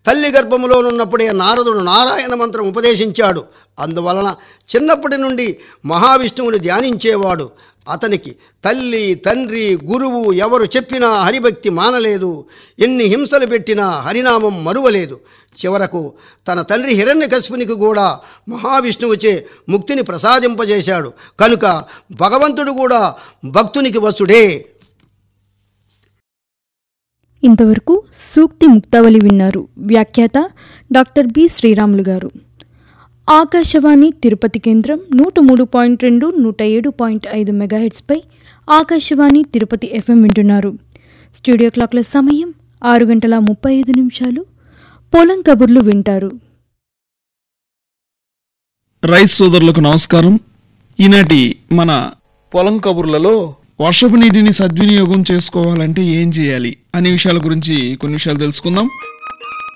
తల్లి గర్భములోనున్నప్పుడే నారదుడు నారాయణ మంత్రం ఉపదేశించాడు అందువలన చిన్నప్పటి నుండి మహావిష్ణువుని ధ్యానించేవాడు అతనికి తల్లి తండ్రి గురువు ఎవరు చెప్పినా హరిభక్తి మానలేదు ఎన్ని హింసలు పెట్టినా హరినామం మరువలేదు చివరకు తన తండ్రి హిరణ్యకశిపునికి కూడా మహావిష్ణువుచే ముక్తిని ప్రసాదింపజేశాడు కనుక భగవంతుడు కూడా భక్తునికి వసుడే ఇంతవరకు సూక్తి ముక్తావళి విన్నారు వ్యాఖ్యాత డాక్టర్ బి శ్రీరాములు గారు ఆకాశవాణి తిరుపతి కేంద్రం నూట మూడు పాయింట్ రెండు నూట ఏడు పాయింట్ ఐదు మెగాహెట్స్పై ఆకాశవాణి తిరుపతి ఎఫ్ఎం వింటున్నారు స్టూడియో క్లాక్ల సమయం ఆరు గంటల ముప్పై ఐదు నిమిషాలు పొలం కబుర్లు వింటారు రైస్ సోదరులకు నమస్కారం ఈనాటి మన పొలం కబుర్లలో వర్షపు నీటిని సద్వినియోగం చేసుకోవాలంటే ఏం చేయాలి అనే విషయాల గురించి కొన్ని విషయాలు తెలుసుకుందాం